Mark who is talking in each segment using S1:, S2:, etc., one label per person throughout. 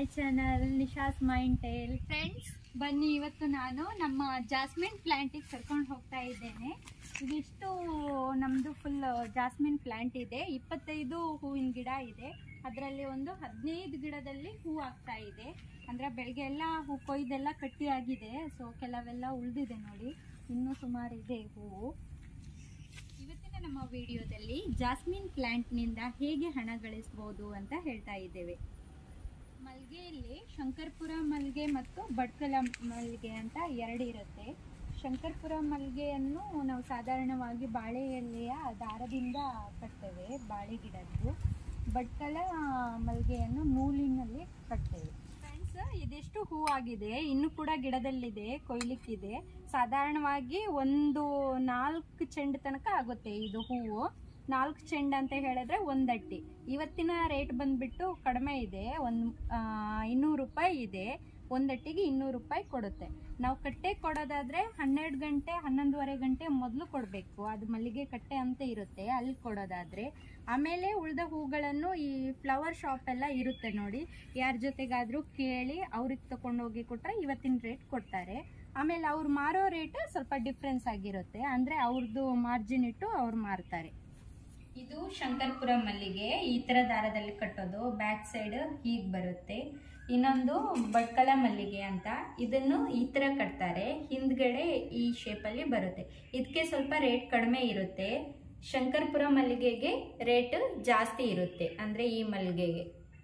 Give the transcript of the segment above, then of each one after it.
S1: channel Nisha's mind tale friends ಬನ್ನಿ ಇವತ್ತು ನಾನು ನಮ್ಮ ಜಾಸ್ಮಿನ್ ಪ್ಲ್ಯಾಂಟಿಗೆ ಕರ್ಕೊಂಡು ಹೋಗ್ತಾ ಇದ್ದೇನೆ ಇದಿಷ್ಟು ನಮ್ಮದು ಫುಲ್ ಜಾಸ್ಮಿನ್ ಪ್ಲ್ಯಾಂಟ್ ಇದೆ ಇಪ್ಪತ್ತೈದು ಹೂವಿನ ಗಿಡ ಇದೆ ಅದರಲ್ಲಿ ಒಂದು ಹದಿನೈದು ಗಿಡದಲ್ಲಿ ಹೂ ಆಗ್ತಾ ಇದೆ ಅಂದರೆ ಬೆಳಗ್ಗೆ ಎಲ್ಲ ಹೂ ಕೊಯ್ದೆಲ್ಲ ಕಟ್ಟಿ ಆಗಿದೆ ಸೊ ಕೆಲವೆಲ್ಲ ಉಳಿದಿದೆ ನೋಡಿ ಇನ್ನೂ ಸುಮಾರು ಇದೆ ಹೂವು ಇವತ್ತಿನ ನಮ್ಮ ವಿಡಿಯೋದಲ್ಲಿ ಜಾಸ್ಮಿನ್ ಪ್ಲ್ಯಾಂಟ್ನಿಂದ ಹೇಗೆ ಹಣ ಗಳಿಸ್ಬೋದು ಅಂತ ಹೇಳ್ತಾ ಇದ್ದೇವೆ ಮಲ್ಗೆಯಲ್ಲಿ ಶಂಕರ್ಪುರ ಮಲ್ಗೆ ಮತ್ತು ಬಡ್ಕಲ ಮಲ್ಗೆ ಅಂತ ಎರಡು ಇರುತ್ತೆ ಶಂಕರ್ಪುರ ಮಲ್ಗೆಯನ್ನು ನಾವು ಸಾಧಾರಣವಾಗಿ ಬಾಳೆ ಎಲೆಯ ದಾರದಿಂದ ಕಟ್ತೇವೆ ಬಾಳೆ ಗಿಡದ್ದು ಬಡ್ಕಲ ಮಲ್ಗೆಯನ್ನು ನೂಲಿನಲ್ಲಿ ಕಟ್ತೇವೆ ಫ್ರೆಂಡ್ಸ್ ಇದಿಷ್ಟು ಹೂವಾಗಿದೆ ಇನ್ನು ಕೂಡ ಗಿಡದಲ್ಲಿದೆ ಕೊಯ್ಲಿಕ್ಕಿದೆ ಸಾಧಾರಣವಾಗಿ ಒಂದು ನಾಲ್ಕು ಚೆಂಡು ತನಕ ಆಗುತ್ತೆ ಇದು ಹೂವು ನಾಲ್ಕು ಚೆಂಡು ಅಂತ ಹೇಳಿದ್ರೆ ಒಂದಟ್ಟಿ ಇವತ್ತಿನ ರೇಟ್ ಬಂದ್ಬಿಟ್ಟು ಕಡಿಮೆ ಇದೆ ಒಂದು ಇನ್ನೂರು ರೂಪಾಯಿ ಇದೆ ಒಂದಟ್ಟಿಗೆ ಇನ್ನೂರು ರೂಪಾಯಿ ಕೊಡುತ್ತೆ ನಾವು ಕಟ್ಟೆ ಕೊಡೋದಾದ್ರೆ ಹನ್ನೆರಡು ಗಂಟೆ ಹನ್ನೊಂದುವರೆ ಗಂಟೆ ಮೊದಲು ಕೊಡಬೇಕು ಅದು ಮಲ್ಲಿಗೆ ಕಟ್ಟೆ ಅಂತ ಇರುತ್ತೆ ಅಲ್ಲಿ ಕೊಡೋದಾದ್ರೆ ಆಮೇಲೆ ಉಳಿದ ಹೂಗಳನ್ನು ಈ ಫ್ಲವರ್ ಶಾಪ್ ಎಲ್ಲ ಇರುತ್ತೆ ನೋಡಿ ಯಾರ ಜೊತೆಗಾದ್ರೂ ಕೇಳಿ ಅವ್ರಿಗೆ ತಗೊಂಡೋಗಿ ಕೊಟ್ರೆ ಇವತ್ತಿನ ರೇಟ್ ಕೊಡ್ತಾರೆ ಆಮೇಲೆ ಅವ್ರು ಮಾರೋ ರೇಟ್ ಸ್ವಲ್ಪ ಡಿಫ್ರೆನ್ಸ್ ಆಗಿರುತ್ತೆ ಅಂದ್ರೆ ಅವ್ರದ್ದು ಮಾರ್ಜಿನ್ ಇಟ್ಟು ಅವ್ರು ಮಾರ್ತಾರೆ ಇದು ಶಂಕರ್ಪುರ ಮಲ್ಲಿಗೆ ಈ ತರ ದಾರದಲ್ಲಿ ಕಟ್ಟೋದು ಬ್ಯಾಕ್ ಸೈಡ್ ಹೀಗೆ ಬರುತ್ತೆ ಇನ್ನೊಂದು ಬಡ್ಕಲ ಮಲ್ಲಿಗೆ ಅಂತ ಇದನ್ನು ಈ ತರ ಕಟ್ತಾರೆ ಹಿಂದ್ಗಡೆ ಈ ಶೇಪಲ್ಲಿ ಬರುತ್ತೆ ಇದಕ್ಕೆ ಸ್ವಲ್ಪ ರೇಟ್ ಕಡಿಮೆ ಇರುತ್ತೆ ಶಂಕರ್ಪುರ ಮಲ್ಲಿಗೆಗೆ ರೇಟ್ ಜಾಸ್ತಿ ಇರುತ್ತೆ ಅಂದ್ರೆ ಈ ಮಲ್ಲಿಗೆಗೆ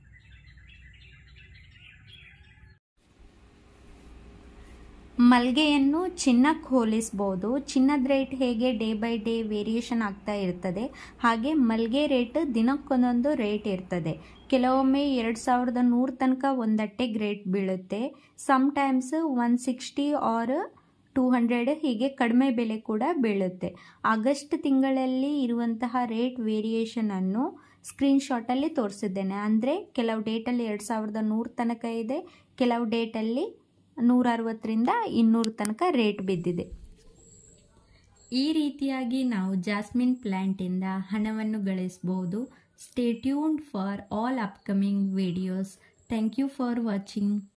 S1: ಮಲ್ಗೆಯನ್ನು ಚಿನ್ನಕ್ಕೆ ಹೋಲಿಸ್ಬೋದು ಚಿನ್ನದ ರೇಟ್ ಹೇಗೆ ಡೇ ಬೈ ಡೇ ವೇರಿಯೇಷನ್ ಆಗ್ತಾ ಇರ್ತದೆ ಹಾಗೆ ಮಲ್ಗೆ ರೇಟ್ ದಿನಕ್ಕೊಂದೊಂದು ರೇಟ್ ಇರ್ತದೆ ಕೆಲವೊಮ್ಮೆ ಎರಡು ಸಾವಿರದ ನೂರು ತನಕ ಒಂದಟ್ಟೆಗೆ ರೇಟ್ ಬೀಳುತ್ತೆ sometimes one sixty or two hundred ಹೀಗೆ ಕಡಿಮೆ ಬೆಲೆ ಕೂಡ ಬೀಳುತ್ತೆ ಆಗಸ್ಟ್ ತಿಂಗಳಲ್ಲಿ ಇರುವಂತಹ ರೇಟ್ ವೇರಿಯೇಷನನ್ನು ಸ್ಕ್ರೀನ್ಶಾಟಲ್ಲಿ ತೋರಿಸಿದ್ದೇನೆ ಅಂದರೆ ಕೆಲವು ಡೇಟಲ್ಲಿ ಎರಡು ಸಾವಿರದ ನೂರು ತನಕ ಇದೆ ಕೆಲವು ಡೇಟಲ್ಲಿ ನೂರ ಅರವತ್ತರಿಂದ ಇನ್ನೂರು ತನಕ ರೇಟ್ ಬಿದ್ದಿದೆ ಈ ರೀತಿಯಾಗಿ ನಾವು ಜಾಸ್ಮಿನ್ ಪ್ಲ್ಯಾಂಟಿಂದ ಹಣವನ್ನು ಗಳಿಸಬಹುದು stay tuned for all upcoming videos thank you for watching